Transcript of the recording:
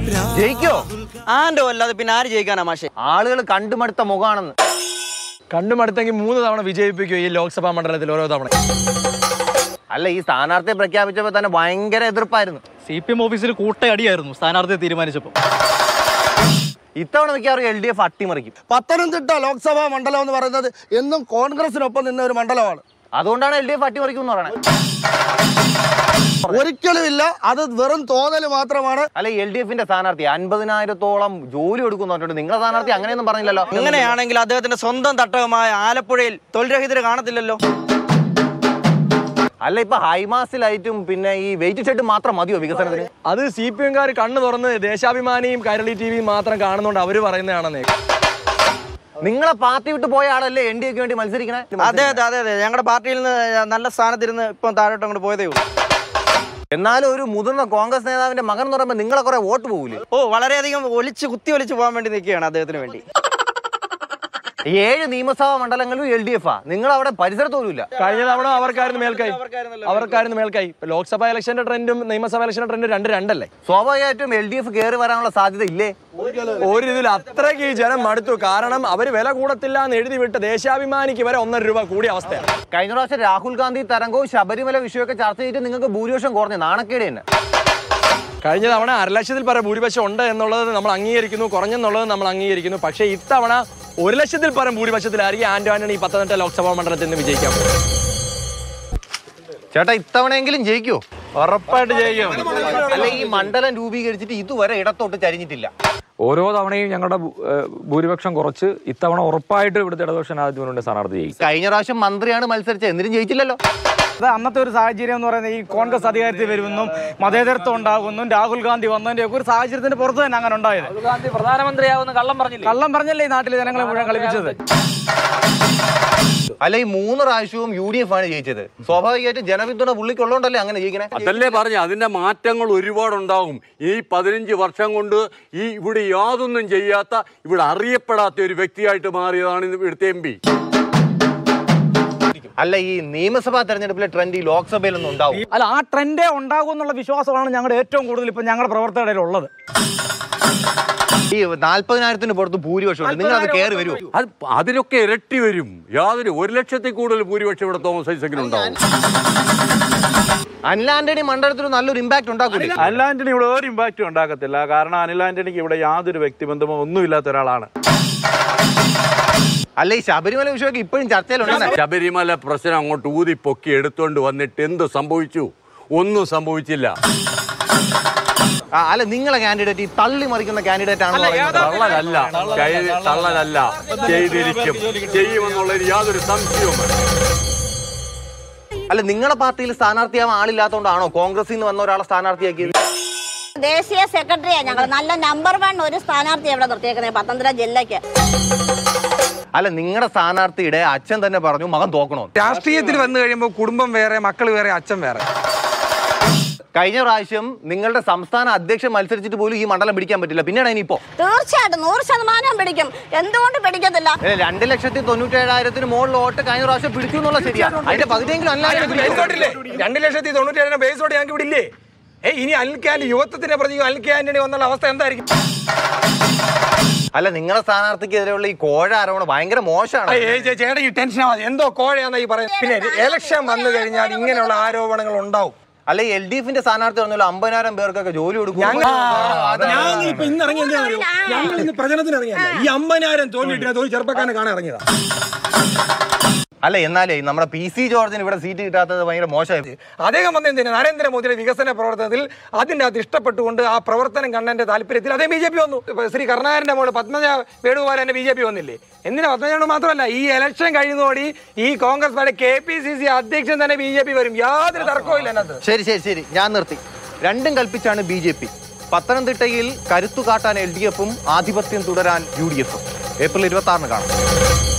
ജയിക്കോ ആന്റെ അല്ലാതെ പിന്നെ ആര് ജയിക്കാനാ മാഷെ ആളുകൾ കണ്ടുമടുത്ത മുഖമാണെന്ന് കണ്ടുമടുത്തെങ്കിൽ മൂന്ന് തവണ വിജയിപ്പിക്കും ഈ ലോക്സഭാ മണ്ഡലത്തിൽ ഓരോ തവണ അല്ല ഈ സ്ഥാനാർത്ഥിയെ പ്രഖ്യാപിച്ചപ്പോ തന്നെ ഭയങ്കര എതിർപ്പായിരുന്നു സി പി എം ഓഫീസിൽ കൂട്ടയടിയായിരുന്നു സ്ഥാനാർത്ഥിയെ തീരുമാനിച്ചപ്പോൾ ഇത്തവണ മിക്കവാറും എൽ ഡി എഫ് അട്ടിമറിക്കും പത്തനംതിട്ട ലോക്സഭാ മണ്ഡലം എന്ന് പറയുന്നത് എന്നും കോൺഗ്രസിനൊപ്പം നിന്ന ഒരു മണ്ഡലമാണ് അതുകൊണ്ടാണ് എൽ ഡി എഫ് അട്ടിമറിക്കും എന്ന് പറയുന്നത് ഒരിക്കലുമില്ല അത് വെറും തോന്നൽ മാത്രമാണ് അല്ല എൽ ഡി എഫിന്റെ സ്ഥാനാർത്ഥി അൻപതിനായിരത്തോളം ജോലി കൊടുക്കുന്നു പറഞ്ഞിട്ട് നിങ്ങളുടെ സ്ഥാനാർത്ഥി അങ്ങനെയൊന്നും പറഞ്ഞില്ലല്ലോ അങ്ങനെയാണെങ്കിൽ അദ്ദേഹത്തിന്റെ സ്വന്തം തട്ടകമായ ആലപ്പുഴയിൽ തൊഴിൽരഹിതർ കാണത്തില്ലല്ലോ അല്ല ഇപ്പൊ ഹൈമാസിലായിട്ടും പിന്നെ ഈ വെയിറ്റ് ഷെഡ് മാത്രം മതിയോ വികസനത്തിന് അത് സി പി എംകാർ കണ്ണ് തുറന്ന് ദേശാഭിമാനിയും കൈരളി ടി വിയും മാത്രം കാണുന്നതുകൊണ്ട് അവര് പറയുന്നതാണെന്നേ നിങ്ങളെ പാർട്ടി വിട്ട് പോയ ആളല്ലേ എൻ ഡി എക്ക് വേണ്ടി മത്സരിക്കണേ അതെ അതെ അതെ അതെ ഞങ്ങളുടെ പാർട്ടിയിൽ നിന്ന് നല്ല സ്ഥാനത്തിരുന്ന് ഇപ്പം താഴോട്ട് അങ്ങോട്ട് പോയതേ ഉള്ളൂ എന്നാലും ഒരു മുതിർന്ന കോൺഗ്രസ് നേതാവിന്റെ മകൻ എന്ന് പറയുമ്പോൾ നിങ്ങളെ കുറെ വോട്ട് പോകൂലേ ഓ വളരെയധികം ഒലിച്ച് കുത്തി ഒലിച്ച് പോകാൻ വേണ്ടി നിൽക്കുകയാണ് അദ്ദേഹത്തിന് വേണ്ടി ഏഴ് നിയമസഭാ മണ്ഡലങ്ങളിലും എൽ ഡി എഫ് ആ നിങ്ങൾ അവിടെ പരിസരത്ത് പോലും ഇല്ല കഴിഞ്ഞ തവണ അവർക്കായിരുന്നു മേൽക്കൈ അവർക്കായിരുന്നു മേൽക്കൈ ഇപ്പൊ ലോക്സഭാ ഇലക്ഷന്റെ ട്രെൻഡും നിയമസഭാ ഇലക്ഷന്റെ ട്രെൻഡും രണ്ട് രണ്ടല്ലേ സ്വാഭാവികമായിട്ടും എൽ ഡി എഫ് കയറി വരാനുള്ള സാധ്യത ഇല്ലേ ഒരു ഇതിൽ അത്രയ്ക്ക് ഈ ജനം മടുത്തു കാരണം അവര് വില കൂടത്തില്ല എന്ന് എഴുതി വിട്ട് ദേശാഭിമാനിക്ക് വരെ ഒന്നര രൂപ കൂടിയ അവസ്ഥയാണ് കഴിഞ്ഞ പ്രാവശ്യം രാഹുൽ ഗാന്ധി തരംഗവും ശബരിമല വിഷയമൊക്കെ ചർച്ച ചെയ്തിട്ട് നിങ്ങൾക്ക് ഭൂരിപക്ഷം കുറഞ്ഞു നാണക്കേട് തന്നെ കഴിഞ്ഞ തവണ അരലക്ഷത്തിൽ പരം ഭൂരിപക്ഷം ഉണ്ട് എന്നുള്ളത് നമ്മൾ അംഗീകരിക്കുന്നു കുറഞ്ഞെന്നുള്ളത് നമ്മൾ അംഗീകരിക്കുന്നു പക്ഷേ ഇത്തവണ ഒരു ലക്ഷത്തിൽ പരം ഭൂരിപക്ഷത്തിലായിരിക്കും ആന്റോ ആന്റണി ഈ പത്തനംതിട്ട ലോക്സഭാ മണ്ഡലത്തിൽ നിന്ന് വിജയിക്കാൻ പോകുന്നത്. ചേട്ടാ ഇത്തവണയെങ്കിലും ജയിക്കോ ഉറപ്പായിട്ട് ജയിക്കും അല്ല ഈ മണ്ഡലം രൂപീകരിച്ചിട്ട് ഇതുവരെ ഇടത്തോട്ട് ചരിഞ്ഞിട്ടില്ല ഓരോ തവണയും ഞങ്ങളുടെ ഭൂ- ഏഹ് ഭൂരിപക്ഷം കുറച്ച് ഇത്തവണ ഉറപ്പായിട്ട് ഇവിടുത്തെ ഇടതുപക്ഷ ജനാധിപത്യമുണ്ട് സ്ഥാനാർത്ഥി ജയിക്കും കഴിഞ്ഞ പ്രാവശ്യം മന്ത്രിയാണ് മത്സരിച്ചത് എന്നിട്ടും ജയിച്ചില്ലല്ലോ അത് അന്നത്തെ ഒരു സാഹചര്യം എന്ന് പറയുന്നത് ഈ കോൺഗ്രസ് അധികാരത്തിൽ വരുമെന്നും മതേതരത്വം ഉണ്ടാകുമെന്നും രാഹുൽ ഗാന്ധി വന്നതിന്റെ ഒക്കെ ഒരു സാഹചര്യത്തിന്റെ പുറത്ത് തന്നെ അങ്ങനെ ഉണ്ടായത് ഗാന്ധി പ്രധാനമന്ത്രിയാവുന്ന കള്ളം പറഞ്ഞില്ല കള്ളം പറഞ്ഞല്ലേ ഈ നാട്ടിലെ ജനങ്ങളെ മുഴുവൻ കളിപ്പിച്ചത് അല്ല ഈ മൂന്ന് പ്രാവശ്യവും യു ഡി എഫ് ആണ് ജയിച്ചത് സ്വാഭാവികമായിട്ടും ജനപിന്തുണ പുള്ളിക്കുള്ളതുകൊണ്ടല്ലേ അങ്ങനെ ജയിക്കണേ അതല്ലേ പറഞ്ഞു അതിന്റെ മാറ്റങ്ങൾ ഒരുപാടുണ്ടാകും ഈ പതിനഞ്ച് വർഷം കൊണ്ട് ഈ ഇവിടെ യാതൊന്നും ചെയ്യാത്ത ഇവിടെ അറിയപ്പെടാത്ത ഒരു വ്യക്തിയായിട്ട് മാറിയതാണ് ഇവിടുത്തെ എം പി അല്ല ഈ നിയമസഭാ തെരഞ്ഞെടുപ്പിലെ ട്രെൻഡ് ഈ ലോക്സഭയിലൊന്നും ഉണ്ടാവും അല്ല ആ ട്രെൻഡേ ഉണ്ടാകും എന്നുള്ള വിശ്വാസമാണ് ഞങ്ങളുടെ ഏറ്റവും കൂടുതൽ ഇപ്പൊ ഞങ്ങളുടെ പ്രവർത്തകരുടെ ഇടയിൽ ഉള്ളത് ഈ നാല്പതിനായിരത്തിന് പുറത്ത് ഭൂരിപക്ഷം ഉണ്ട് നിങ്ങൾ അത് കയറി വരുമോ അത് അതിലൊക്കെ ഇരട്ടി വരും യാതൊരു ഒരു ലക്ഷത്തിൽ കൂടുതൽ ഭൂരിപക്ഷം ഇവിടെ തോമസ് ഐസക്കിനുണ്ടാവും അനിൽ ആന്റണി മണ്ഡലത്തിൽ നല്ലൊരു ഇമ്പാക്ട് ഉണ്ടാക്കൂലേ അനിൽ ആന്റണി ഇവിടെ ഒരു ഇമ്പാക്റ്റും ഉണ്ടാക്കത്തില്ല കാരണം അനിൽ ആന്റണിക്ക് ഇവിടെ യാതൊരു വ്യക്തിബന്ധമോ ഒന്നുമില്ലാത്ത ഒരാളാണ് അല്ല ഈ ശബരിമല വിഷയമൊക്കെ ഇപ്പോഴും ചർച്ചയിലുണ്ടെന്ന് ശബരിമല പ്രശ്നം അങ്ങോട്ട് ഊതി പൊക്കി എടുത്തുകൊണ്ട് വന്നിട്ട് എന്ത് സംഭവിച്ചു ഒന്നും സംഭവിച്ചില്ല ആ, അല്ല നിങ്ങളെ കാൻഡിഡേറ്റ് ഈ തള്ളി മറിക്കുന്ന കാൻഡിഡേറ്റ് ആണെന്ന് പറയുന്നത് തള്ളലല്ല ചെയ്ത് തള്ളലല്ല ചെയ്തിരിക്കും ചെയ്യുമെന്നുള്ളതിൽ യാതൊരു സംശയവും വേണ്ട. അല്ല നിങ്ങളെ പാർട്ടിയിൽ സ്ഥാനാർത്ഥിയാവാൻ ആളില്ലാത്തതുകൊണ്ടാണോ കോൺഗ്രസിൽ നിന്ന് വന്ന ഒരാളെ സ്ഥാനാർത്ഥിയാക്കിയത് ദേശീയ സെക്രട്ടറിയാ ഞങ്ങൾ നല്ല നമ്പർ വൺ ഒരു സ്ഥാനാർത്ഥി എവിടെ നിർത്തിയേക്കുന്നത് പത്തനംതിട്ട ജില്ലയ്ക്ക് അല്ല നിങ്ങളുടെ സ്ഥാനാർത്ഥിയുടെ അച്ഛൻ തന്നെ പറഞ്ഞു മകൻ തോക്കണോ രാഷ്ട്രീയത്തിൽ വന്നു കഴിയുമ്പോൾ കുടുംബം വേറെ മക്കൾ വേറെ അച്ഛൻ വേറെ കഴിഞ്ഞ പ്രാവശ്യം നിങ്ങളുടെ സംസ്ഥാന അധ്യക്ഷൻ മത്സരിച്ചിട്ട് പോലും ഈ മണ്ഡലം പിടിക്കാൻ പറ്റില്ല പിന്നെയാണ് ഇനിയിപ്പോ തീർച്ചയായിട്ടും നൂറ് ശതമാനം പിടിക്കും എന്തുകൊണ്ട് പിടിക്കത്തില്ല ഏ, രണ്ട് ലക്ഷത്തി തൊണ്ണൂറ്റി ഏഴായിരത്തിന് മുകളിൽ വോട്ട് കഴിഞ്ഞ പ്രാവശ്യം പിടിച്ചു എന്നുള്ള ശരിയാ അതിന്റെ പകുതിയെങ്കിലും അല്ല രണ്ട് ലക്ഷത്തി തൊണ്ണൂറ്റി ഏഴിന് ബേസോട് ഞങ്ങൾക്ക് ഇവിടെ ഇല്ലേ ഏ ഇനി അൽക്കാൻ്റെ യുവത്വത്തിന്റെ പ്രതി അൽക്കെ ആന്റണി വന്നുള്ള അവസ്ഥ എന്തായിരിക്കും അല്ല നിങ്ങളുടെ സ്ഥാനാർത്ഥിക്കെതിരെയുള്ള ഈ കോഴ ആരോപണം ഭയങ്കര മോശമാണ് ഏ, ചേ- ചേട്ടാ ഈ ടെൻഷൻ ആവാതെ എന്തോ കോഴയാന്നാ ഈ പറയുന്നത് പിന്നെ ഇലക്ഷൻ വന്നു കഴിഞ്ഞാൽ ഇങ്ങനെയുള്ള ആരോപണങ്ങൾ ഉണ്ടാവും അല്ല എൽ ഡി എഫിന്റെ സ്ഥാനാർത്ഥി പറഞ്ഞല്ലോ അമ്പതിനായിരം പേർക്കൊക്കെ ജോലി കൊടുക്കും ഞങ്ങൾ ഇപ്പൊ ഇന്ന് ഇറങ്ങി എന്താ അറിയോ ഞങ്ങൾ ഇന്ന് പ്രചരണത്തിന് ഇറങ്ങിയല്ല ഈ അമ്പതിനായിരം തോന്നിട്ട് ഒരു ചെറുപ്പക്കാരനെ കാണാൻ ഇറങ്ങിയതാ അല്ല എന്നാലേ നമ്മുടെ പി സി ജോർജിന് ഇവിടെ സീറ്റ് കിട്ടാത്തത് ഭയങ്കര മോശമായി അദ്ദേഹം വന്ന എന്തിനാ നരേന്ദ്രമോദിയുടെ വികസന പ്രവർത്തനത്തിൽ അതിന്റെ അത് ഇഷ്ടപ്പെട്ടുകൊണ്ട് ആ പ്രവർത്തനം കണ്ടതിന്റെ താല്പര്യത്തിൽ അതേ ബി ജെ പി വന്നു ഇപ്പൊ ശ്രീ കരുണാകരന്റെ മോള് പത്മജ വേണുഗോപാലന്റെ ബി ജെ പി വന്നില്ലേ എന്തിനാ പത്മജ മാത്രമല്ല ഈ ഇലക്ഷൻ കഴിയുന്നതോടി ഈ Congress party K P C C അധ്യക്ഷൻ തന്നെ ബി ജെ പി വരും യാതൊരു തർക്കവും ഇല്ല അതിനകത്ത് ശരി ശരി ശരി ഞാൻ നിർത്തി രണ്ടും കൽപ്പിച്ചാണ് ബി ജെ പി പത്തനംതിട്ടയിൽ കരുത്തു കാട്ടാൻ എൽ ഡി എഫും ആധിപത്യം തുടരാൻ യു ഡി എഫും ഏപ്രിൽ ഇരുപത്തി ആറിന് കാണാം